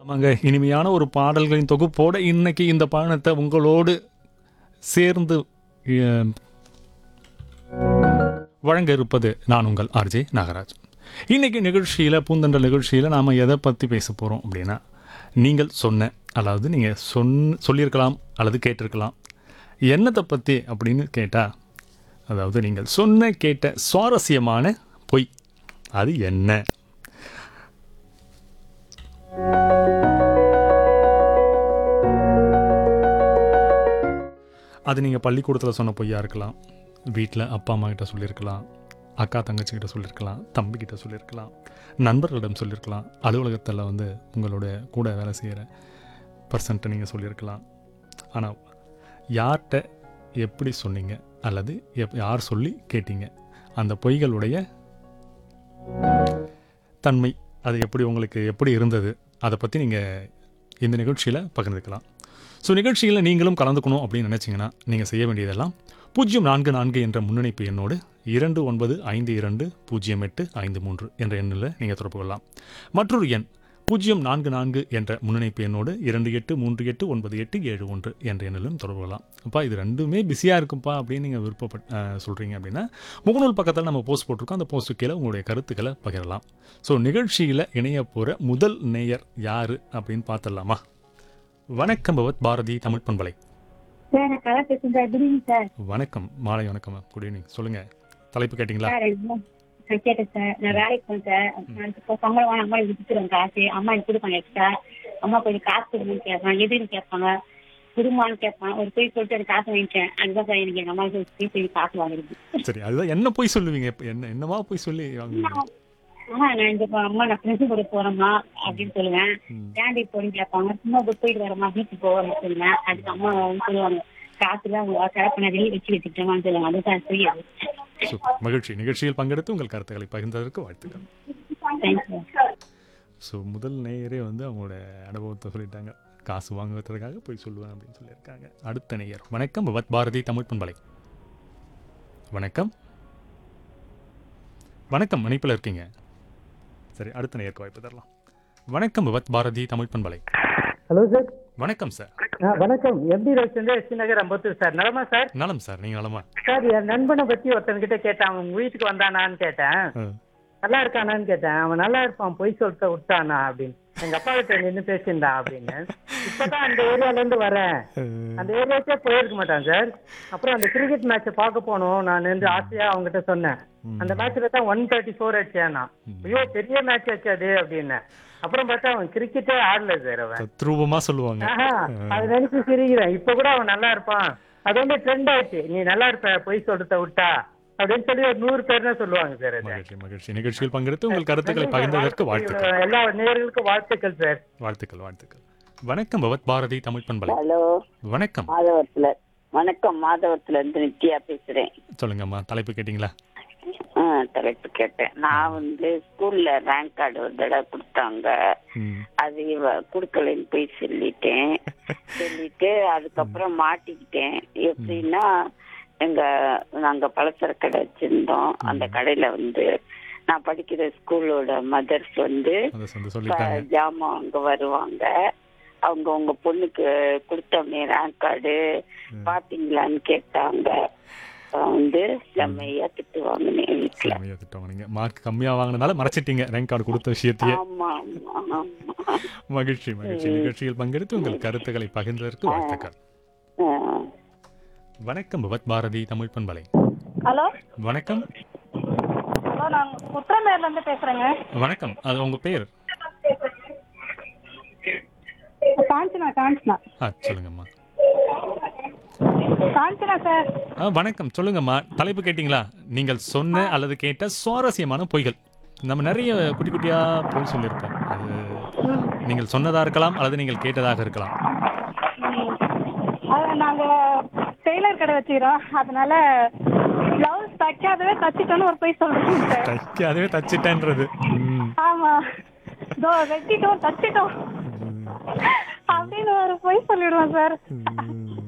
ஆமாங்க இனிமையான ஒரு பாடல்களின் தொகுப்போட இன்னைக்கு இந்த பயணத்தை உங்களோடு சேர்ந்து அஹ், வழங்க இருப்பது நான் உங்கள் ஆர்ஜே நாகராஜ் இன்னைக்கு நிகழ்ச்சியில் பூந்தண்டல் நிகழ்ச்சியில் நாம் எதை பற்றி பேச போகிறோம் அப்படின்னா நீங்கள் சொன்ன அதாவது நீங்கள் சொன் சொல்லியிருக்கலாம் அல்லது கேட்டிருக்கலாம் என்னத்தை பற்றி அப்படின்னு கேட்டால் அதாவது நீங்கள் சொன்ன கேட்ட சுவாரஸ்யமான பொய் அது என்ன அது நீங்கள் பள்ளிக்கூடத்தில் சொன்ன பொய்யா இருக்கலாம் வீட்டில் அப்பா அம்மா கிட்ட சொல்லியிருக்கலாம் அக்கா தங்கச்சி கிட்ட சொல்லியிருக்கலாம் தம்பி கிட்ட சொல்லியிருக்கலாம் நண்பர்களிடம் சொல்லியிருக்கலாம் அலுவலகத்தில் வந்து உங்களோட கூட வேலை செய்கிற பர்சன்ட்டை நீங்கள் சொல்லியிருக்கலாம் ஆனால் யார்கிட்ட எப்படி சொன்னீங்க அல்லது எப் யார் சொல்லி கேட்டீங்க அந்த பொய்களுடைய தன்மை அது எப்படி உங்களுக்கு எப்படி இருந்தது அதை பற்றி நீங்கள் இந்த நிகழ்ச்சியில் பகிர்ந்துக்கலாம் ஸோ நிகழ்ச்சியில் நீங்களும் கலந்துக்கணும் அப்படின்னு நினச்சிங்கன்னா நீங்கள் செய்ய வேண்டியதெல்லாம் பூஜ்ஜியம் நான்கு நான்கு என்ற முன்னணிப்பு எண்ணோடு இரண்டு ஒன்பது ஐந்து இரண்டு பூஜ்ஜியம் எட்டு ஐந்து மூன்று என்ற எண்ணில் நீங்கள் தொடர்பு கொள்ளலாம் மற்றொரு எண் பூஜ்ஜியம் நான்கு நான்கு என்ற முன்னணிப்பு எண்ணோடு இரண்டு எட்டு மூன்று எட்டு ஒன்பது எட்டு ஏழு ஒன்று என்ற எண்ணிலும் தொடர்பு கொள்ளலாம் அப்பா இது ரெண்டுமே பிஸியாக இருக்கும்ப்பா அப்படின்னு நீங்கள் விருப்பப்பட் சொல்கிறீங்க அப்படின்னா முகநூல் பக்கத்தில் நம்ம போஸ்ட் போட்டிருக்கோம் அந்த போஸ்ட்டு கீழே உங்களுடைய கருத்துக்களை பகிரலாம் ஸோ நிகழ்ச்சியில் இணைய போகிற முதல் நேயர் யார் அப்படின்னு பார்த்துடலாமா வணக்கம் பவத் பாரதி தமிழ் பண்பலை சார் நான் கலா பேசுறேன் சார் குட் ஈவினிங் சார் வணக்கம் மாலை வணக்கம் குட் ஈவினிங் சொல்லுங்கள் தலைப்பு கேட்டிங்களா சார் என்ன- நான் கேட்டேன் சார் நான் வேலைக்கு போனேன் சார் நான் இப்போ சம்பளம் வாங்க அம்மா விட்டுருவேன் காசு அம்மா எனக்கு கொடுப்பாங்க எக்ஸ்ட்ரா அம்மா கொஞ்சம் காசு கொடுங்கன்னு கேட்பாங்க எதுன்னு கேட்பாங்க குடும்பம்னு கேட்பான் ஒரு போய் சொல்லிட்டு எனக்கு காசு வாங்கிட்டேன் அதுதான் சார் எனக்கு எங்க அம்மா சொல்லி சொல்லி காசு வாங்குறது சரி அதுதான் என்ன போய் சொல்லுவீங்க இப்ப என்ன என்னவா போய் சொல்லி வாங்குவீங்க ஆமா நான் இந்த இப்போ அம்மா நான் ஃப்ரெண்ட்ஸ் கூட போறேம்மா அப்படின்னு சொல்லுவேன் ம். கேண்டி போன்னு கேட்பாங்க சும்மா போய் போயிட்டு வரேம்மா வீட்டுக்கு போவேன்னு சொல்லுவேன் அதுக்கு அம்மா வந்து சொல்லுவாங்க காசுலாம் உங்க செலவு நான் வெளியே வச்சு வச்சுக்கிட்டேமான்னு சொல்லுவாங்க அதுதான் புரியாது சூப்பர் மகிழ்ச்சி நிகழ்ச்சியில் பங்கெடுத்து உங்கள் கருத்துக்களை பகிர்ந்ததற்கு வாழ்த்துக்கள் தேங்க்யூ ஸோ முதல் நேயரே வந்து அவங்களோட அனுபவத்தை சொல்லிட்டாங்க காசு வாங்குவதற்காக போய் சொல்லுவேன் அப்படின்னு சொல்லியிருக்காங்க அடுத்த நேயர் வணக்கம் பவத் பாரதி தமிழ் பண்பலை வணக்கம் வணக்கம் இணைப்பில் இருக்கீங்க சரி அடுத்த நேயருக்கு வாய்ப்பு தரலாம் வணக்கம் பவத் பாரதி தமிழ் பண்பலை ஹலோ சார் வணக்கம் சார் ஆ, வணக்கம் MP Ravichandra ST Nagar Ambattur sir நலமா சார் நலம் சார் நீங்கள் நலமா சார் என் நண்பனை பத்தி ஒருத்தன்கிட்ட கேட்டேன் அவன் உங்க வீட்டுக்கு வந்தானான்னு கேட்டேன் ஆ. நல்லா இருக்கானான்னு கேட்டேன் அவன் நல்லா இருப்பான் பொய் சொல்லிட்ட விட்டானா அப்படின்னு எங்க அப்பா கிட்ட நின்று பேசியிருந்தான் அப்படின்னு இப்பதான் அந்த ஏரியால இருந்து வரேன் அந்த ஏரியாக்கே போயிருக்க மாட்டான் சார் அப்புறம் அந்த கிரிக்கெட் மேட்சை பார்க்க போனோம் நான் நின்று ஆசையா அவங்ககிட்ட சொன்னேன் அந்த மேட்ச்ல தான் ஒன் தேர்ட்டி ஃபோர் அடிச்சேன் நான் ஐயோ பெரிய மேட்ச் ஆச்சாது அப்படின்னு அப்புறம் பார்த்தா அவன் கிரிக்கெட்டே ஆடல சார் அவன் தத்ரூபமா சொல்லுவாங்க ஆஹா, அது நினைச்சு சிரிக்கிறேன் இப்ப கூட அவன் நல்லா இருப்பான் அது வந்து ட்ரெண்ட் ஆயிடுச்சு நீ நல்லா இருப்ப பொய் சொல்றத விட்டா அப்படின்னு சொல்லி ஒரு நூறு பேர் தான் சொல்லுவாங்க சார் அது. மகிழ்ச்சி மகிழ்ச்சி நிகழ்ச்சியில் பங்கெடுத்து உங்கள் கருத்துக்களை பகிர்ந்ததற்கு வாழ்த்துக்கள் எல்லா நேயர்களுக்கும் வாழ்த்துக்கள் சார் வாழ்த்துக்கள் வாழ்த்துக்கள் வணக்கம் பவத் பாரதி தமிழ் பண்பலை ஹலோ வணக்கம் மாதவரத்துல வணக்கம் மாதவரத்துல இருந்து நித்யா பேசுறேன் சொல்லுங்கம்மா தலைப்பு கேட்டிங்களா ஆ, தலைப்பு கேட்டேன் நான் வந்து ஸ்கூல்ல ரேங்க் கார்டு ஒரு தடவை கொடுத்தாங்க ம் அது இவ கொடுக்கலன்னு போய் சொல்லிட்டேன் சொல்லிட்டு அதுக்கப்புறம் மாட்டிக்கிட்டேன் எப்படின்னா எங்க நாங்க பலசர கடை வச்சிருந்தோம் அந்த கடையில வந்து நான் படிக்கிற ஸ்கூலோட மதர்ஸ் வந்து அதை வந்து சொல்லிட்டாங்க ப- ஜாமான் அங்க வருவாங்க அவங்க உங்க பொண்ணுக்கு கொடுத்தோமே ரேங்க் கார்டு பாத்தீங்களான்னு கேட்டாங்க அப்ப வந்து செம்மையா திட்டு வாங்கினேன் வீட்டுல செம்மையா திட்டம் நீங்க மார்க் கம்மியா வாங்கினதால மறைச்சிட்டீங்க ரேங்க் கார்டு கொடுத்த விஷயத்தையே ஆமா ஆமா ஆமா மகிழ்ச்சி மகிழ்ச்சி நிகழ்ச்சியில் பங்கெடுத்து உங்கள் கருத்துக்களை பகிர்ந்ததற்கு வாழ்த்துக்கள் ஆ. வணக்கம் பவத் பாரதி தமிழ் பண்பலை ஹலோ வணக்கம் ஹலோ நான் குற்றமேர்ல இருந்து பேசுறேங்க வணக்கம் அது உங்க பேர் காஞ்சனா காஞ்சனா ஆ சொல்லுங்கம்மா காஞ்சனா சார் ஆ வணக்கம் சொல்லுங்கம்மா தலைப்பு கேட்டிங்களா நீங்கள் சொன்ன அல்லது கேட்ட சுவாரஸ்யமான பொய்கள் நம்ம நிறைய குட்டி குட்டியா பொய் சொல்லியிருப்போம் அது நீங்கள் சொன்னதா இருக்கலாம் அல்லது நீங்கள் கேட்டதாக இருக்கலாம் அது நாங்க டெய்லர் கடை வச்சுக்கிறோம் அதனால பிளவுஸ் தைக்காதவே தச்சிட்டோன்னு ஒரு போய் சொல்றேன் சார் தைக்க அதுவே தச்சிட்டேன்றது ம், ஆமா இதோ வெட்டிட்டோம் தச்சிட்டோம் ம், அப்படின்னு ஒரு போய் சொல்லிடுவோம் சார் ம்.